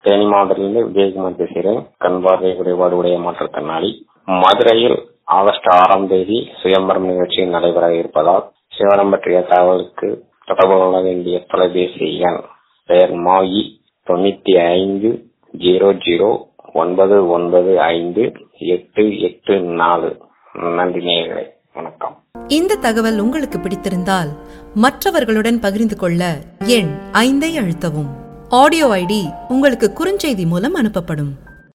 தேனி மாவட்டத்திலிருந்து விஜயகுமார் பேசுகிறேன் கண் பார்வை குறைபாடு உடைய மாற்றுத்திறனாளி மதுரையில் ஆகஸ்ட் ஆறாம் தேதி சுயம்பரம் நிகழ்ச்சி நடைபெற இருப்பதால் சிவனம் பற்றிய தகவலுக்கு தொடர்பு கொள்ள வேண்டிய தொலைபேசி எண் பெயர் மாயி தொண்ணூத்தி ஐந்து ஜீரோ ஜீரோ ஒன்பது ஒன்பது ஐந்து எட்டு எட்டு நாலு நன்றி நேயர்களே வணக்கம் இந்த தகவல் உங்களுக்கு பிடித்திருந்தால் மற்றவர்களுடன் பகிர்ந்து கொள்ள எண் ஐந்தை அழுத்தவும் ஆடியோ ஐடி உங்களுக்கு குறுஞ்செய்தி மூலம் அனுப்பப்படும்